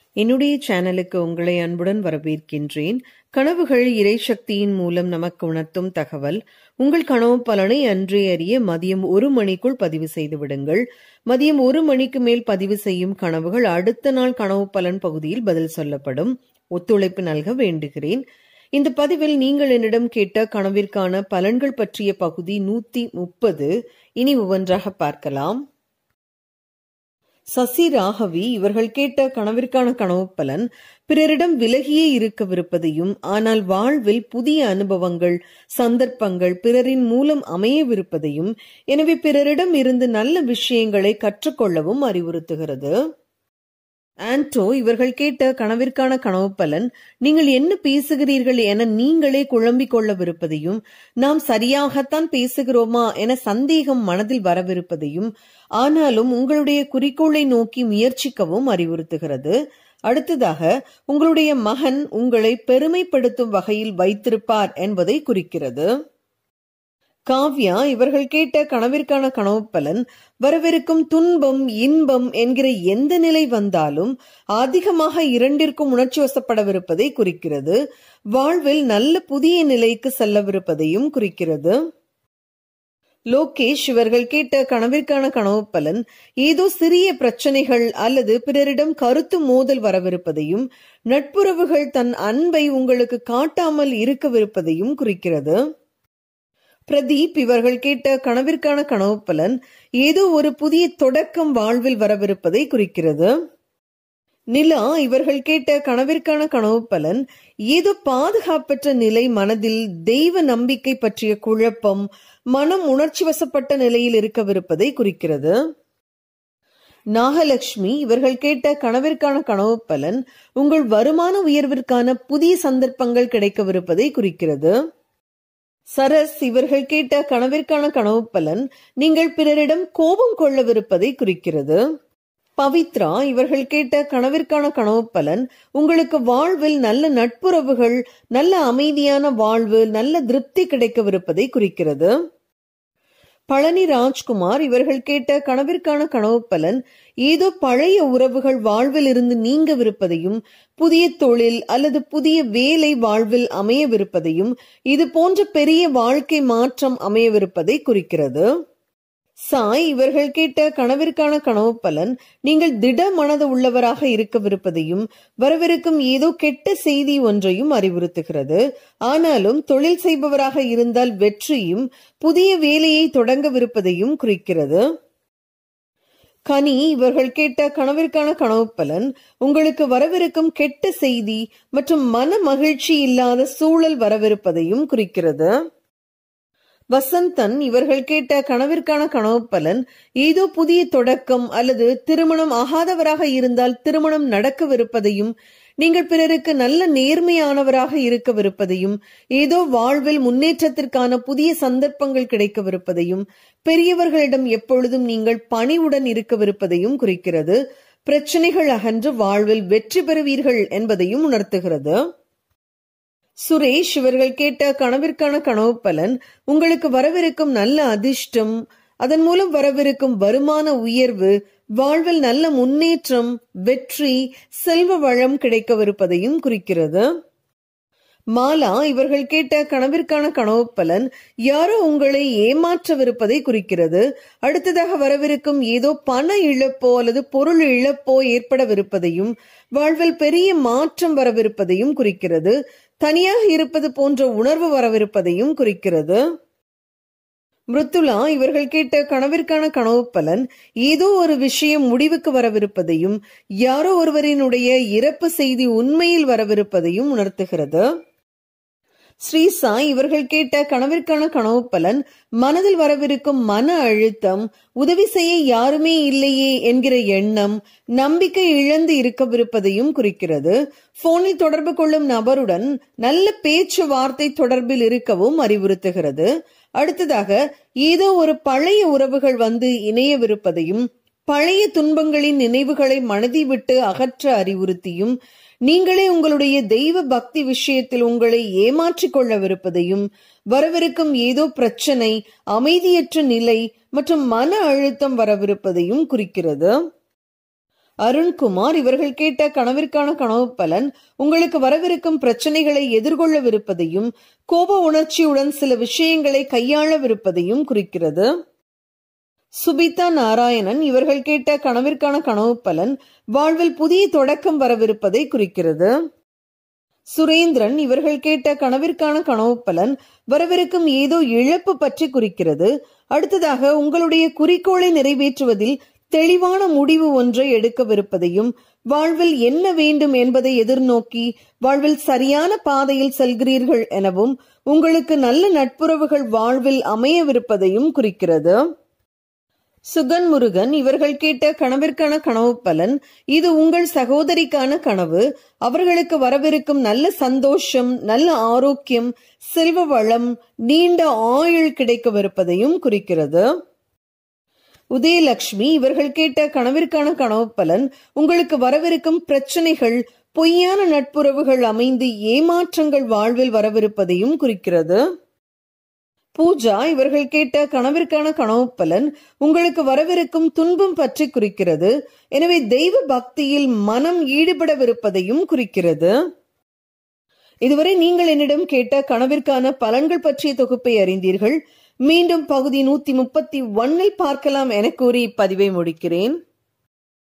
என்னுடைய சேனலுக்கு உங்களை அன்புடன் வரவேற்கின்றேன் கனவுகள் இறைசக்தியின் மூலம் நமக்கு உணர்த்தும் தகவல் உங்கள் கனவு பலனை அன்றே அறிய மதியம் ஒரு மணிக்குள் பதிவு செய்து விடுங்கள் மதியம் ஒரு மணிக்கு மேல் பதிவு செய்யும் கனவுகள் அடுத்த நாள் கனவு பலன் பகுதியில் பதில் சொல்லப்படும் ஒத்துழைப்பு நல்க வேண்டுகிறேன் இந்த பதிவில் நீங்கள் என்னிடம் கேட்ட கனவிற்கான பலன்கள் பற்றிய பகுதி நூத்தி முப்பது இனி ஒவ்வொன்றாக பார்க்கலாம் சசி ராகவி இவர்கள் கேட்ட கனவிற்கான கனவு பலன் பிறரிடம் விலகியே இருக்கவிருப்பதையும் ஆனால் வாழ்வில் புதிய அனுபவங்கள் சந்தர்ப்பங்கள் பிறரின் மூலம் அமையவிருப்பதையும் எனவே பிறரிடம் இருந்து நல்ல விஷயங்களை கற்றுக்கொள்ளவும் அறிவுறுத்துகிறது ஆன்டோ இவர்கள் கேட்ட கனவிற்கான கனவு பலன் நீங்கள் என்ன பேசுகிறீர்கள் என நீங்களே குழம்பிக் கொள்ளவிருப்பதையும் நாம் சரியாகத்தான் பேசுகிறோமா என சந்தேகம் மனதில் வரவிருப்பதையும் ஆனாலும் உங்களுடைய குறிக்கோளை நோக்கி முயற்சிக்கவும் அறிவுறுத்துகிறது அடுத்ததாக உங்களுடைய மகன் உங்களை பெருமைப்படுத்தும் வகையில் வைத்திருப்பார் என்பதை குறிக்கிறது காவ்யா இவர்கள் கேட்ட கனவிற்கான கனவு பலன் வரவிருக்கும் துன்பம் இன்பம் என்கிற எந்த நிலை வந்தாலும் அதிகமாக இரண்டிற்கும் உணர்ச்சி வசப்படவிருப்பதை குறிக்கிறது வாழ்வில் நல்ல புதிய நிலைக்கு செல்லவிருப்பதையும் குறிக்கிறது லோகேஷ் இவர்கள் கேட்ட கனவிற்கான கனவு பலன் ஏதோ சிறிய பிரச்சனைகள் அல்லது பிறரிடம் கருத்து மோதல் வரவிருப்பதையும் நட்புறவுகள் தன் அன்பை உங்களுக்கு காட்டாமல் இருக்கவிருப்பதையும் குறிக்கிறது பிரதீப் இவர்கள் கேட்ட கனவிற்கான கனவு பலன் ஏதோ ஒரு புதிய தொடக்கம் வாழ்வில் வரவிருப்பதை குறிக்கிறது நிலா இவர்கள் கேட்ட கனவிற்கான கனவு பலன் ஏதோ பாதுகாப்பற்ற நிலை மனதில் தெய்வ நம்பிக்கை பற்றிய குழப்பம் மனம் உணர்ச்சி வசப்பட்ட நிலையில் இருக்கவிருப்பதை குறிக்கிறது நாகலட்சுமி இவர்கள் கேட்ட கனவிற்கான கனவு பலன் உங்கள் வருமான உயர்விற்கான புதிய சந்தர்ப்பங்கள் கிடைக்கவிருப்பதை குறிக்கிறது சரஸ் இவர்கள் கேட்ட கனவிற்கான கனவு பலன் நீங்கள் பிறரிடம் கோபம் கொள்ளவிருப்பதை குறிக்கிறது பவித்ரா இவர்கள் கேட்ட கனவிற்கான கனவு பலன் உங்களுக்கு வாழ்வில் நல்ல நட்புறவுகள் நல்ல அமைதியான வாழ்வு நல்ல திருப்தி கிடைக்கவிருப்பதை குறிக்கிறது பழனி ராஜ்குமார் இவர்கள் கேட்ட கனவிற்கான கனவு பலன் ஏதோ பழைய உறவுகள் வாழ்வில் இருந்து நீங்கவிருப்பதையும் புதிய தொழில் அல்லது புதிய வேலை வாழ்வில் அமையவிருப்பதையும் இது போன்ற பெரிய வாழ்க்கை மாற்றம் அமையவிருப்பதை குறிக்கிறது சாய் இவர்கள் கேட்ட கனவிற்கான கனவு பலன் நீங்கள் திட மனது உள்ளவராக இருக்கவிருப்பதையும் வரவிருக்கும் ஏதோ கெட்ட செய்தி ஒன்றையும் அறிவுறுத்துகிறது ஆனாலும் தொழில் செய்பவராக இருந்தால் வெற்றியும் புதிய வேலையை தொடங்கவிருப்பதையும் குறிக்கிறது கனி இவர்கள் கேட்ட கனவிற்கான கனவு பலன் உங்களுக்கு வரவிருக்கும் கெட்ட செய்தி மற்றும் மன மகிழ்ச்சி இல்லாத சூழல் வரவிருப்பதையும் குறிக்கிறது வசந்தன் இவர்கள் கேட்ட கனவிற்கான கனவு பலன் ஏதோ புதிய தொடக்கம் அல்லது திருமணம் ஆகாதவராக இருந்தால் திருமணம் நடக்கவிருப்பதையும் நீங்கள் பிறருக்கு நல்ல நேர்மையானவராக இருக்கவிருப்பதையும் ஏதோ வாழ்வில் முன்னேற்றத்திற்கான புதிய சந்தர்ப்பங்கள் கிடைக்கவிருப்பதையும் பெரியவர்களிடம் எப்பொழுதும் நீங்கள் பணிவுடன் இருக்கவிருப்பதையும் குறிக்கிறது பிரச்சனைகள் அகன்று வாழ்வில் வெற்றி பெறுவீர்கள் என்பதையும் உணர்த்துகிறது சுரேஷ் இவர்கள் கேட்ட கனவிற்கான கனவு பலன் உங்களுக்கு வரவிருக்கும் நல்ல அதிர்ஷ்டம் அதன் மூலம் வரவிருக்கும் வருமான உயர்வு வாழ்வில் நல்ல முன்னேற்றம் வெற்றி செல்வ வளம் கிடைக்கவிருப்பதையும் குறிக்கிறது மாலா இவர்கள் கேட்ட கனவிற்கான கனவு பலன் யாரோ உங்களை ஏமாற்றவிருப்பதை குறிக்கிறது அடுத்ததாக வரவிருக்கும் ஏதோ பண இழப்போ அல்லது பொருள் இழப்போ ஏற்படவிருப்பதையும் வாழ்வில் பெரிய மாற்றம் வரவிருப்பதையும் குறிக்கிறது தனியாக இருப்பது போன்ற உணர்வு வரவிருப்பதையும் குறிக்கிறது மிருத்துலா இவர்கள் கேட்ட கனவிற்கான கனவு பலன் ஏதோ ஒரு விஷயம் முடிவுக்கு வரவிருப்பதையும் யாரோ ஒருவரினுடைய இறப்பு செய்தி உண்மையில் வரவிருப்பதையும் உணர்த்துகிறது ஸ்ரீசா இவர்கள் கேட்ட கனவிற்கான கனவு பலன் மனதில் வரவிருக்கும் மன அழுத்தம் உதவி செய்ய யாருமே இல்லையே என்கிற எண்ணம் நம்பிக்கை இழந்து இருக்கவிருப்பதையும் குறிக்கிறது போனில் தொடர்பு கொள்ளும் நபருடன் நல்ல பேச்சுவார்த்தை தொடர்பில் இருக்கவும் அறிவுறுத்துகிறது அடுத்ததாக ஏதோ ஒரு பழைய உறவுகள் வந்து இணையவிருப்பதையும் பழைய துன்பங்களின் நினைவுகளை மனதி விட்டு அகற்ற அறிவுறுத்தியும் நீங்களே உங்களுடைய தெய்வ பக்தி விஷயத்தில் உங்களை ஏமாற்றிக் கொள்ளவிருப்பதையும் வரவிருக்கும் ஏதோ பிரச்சனை அமைதியற்ற நிலை மற்றும் மன அழுத்தம் வரவிருப்பதையும் குறிக்கிறது அருண்குமார் இவர்கள் கேட்ட கனவிற்கான கனவு பலன் உங்களுக்கு வரவிருக்கும் பிரச்சனைகளை எதிர்கொள்ளவிருப்பதையும் கோப உணர்ச்சியுடன் சில விஷயங்களை கையாளவிருப்பதையும் குறிக்கிறது சுபிதா நாராயணன் இவர்கள் கேட்ட கனவிற்கான கனவு பலன் வாழ்வில் புதிய தொடக்கம் வரவிருப்பதை குறிக்கிறது சுரேந்திரன் இவர்கள் கேட்ட கனவிற்கான கனவு பலன் வரவிருக்கும் ஏதோ இழப்பு பற்றி குறிக்கிறது அடுத்ததாக உங்களுடைய குறிக்கோளை நிறைவேற்றுவதில் தெளிவான முடிவு ஒன்றை எடுக்கவிருப்பதையும் வாழ்வில் என்ன வேண்டும் என்பதை எதிர்நோக்கி வாழ்வில் சரியான பாதையில் செல்கிறீர்கள் எனவும் உங்களுக்கு நல்ல நட்புறவுகள் வாழ்வில் அமையவிருப்பதையும் குறிக்கிறது சுகன் முருகன் இவர்கள் கேட்ட கனவிற்கான கனவு பலன் இது உங்கள் சகோதரிக்கான கனவு அவர்களுக்கு வரவிருக்கும் நல்ல சந்தோஷம் நல்ல ஆரோக்கியம் செல்வ வளம் நீண்ட ஆயுள் கிடைக்கவிருப்பதையும் குறிக்கிறது உதயலட்சுமி இவர்கள் கேட்ட கனவிற்கான கனவு பலன் உங்களுக்கு வரவிருக்கும் பிரச்சனைகள் பொய்யான நட்புறவுகள் அமைந்து ஏமாற்றங்கள் வாழ்வில் வரவிருப்பதையும் குறிக்கிறது பூஜா இவர்கள் கேட்ட கனவிற்கான கனவு பலன் உங்களுக்கு வரவிருக்கும் துன்பம் பற்றி குறிக்கிறது எனவே தெய்வ பக்தியில் மனம் ஈடுபடவிருப்பதையும் குறிக்கிறது இதுவரை நீங்கள் என்னிடம் கேட்ட கனவிற்கான பலன்கள் பற்றிய தொகுப்பை அறிந்தீர்கள் மீண்டும் பகுதி நூத்தி முப்பத்தி ஒன்னில் பார்க்கலாம் என கூறி இப்பதிவை முடிக்கிறேன்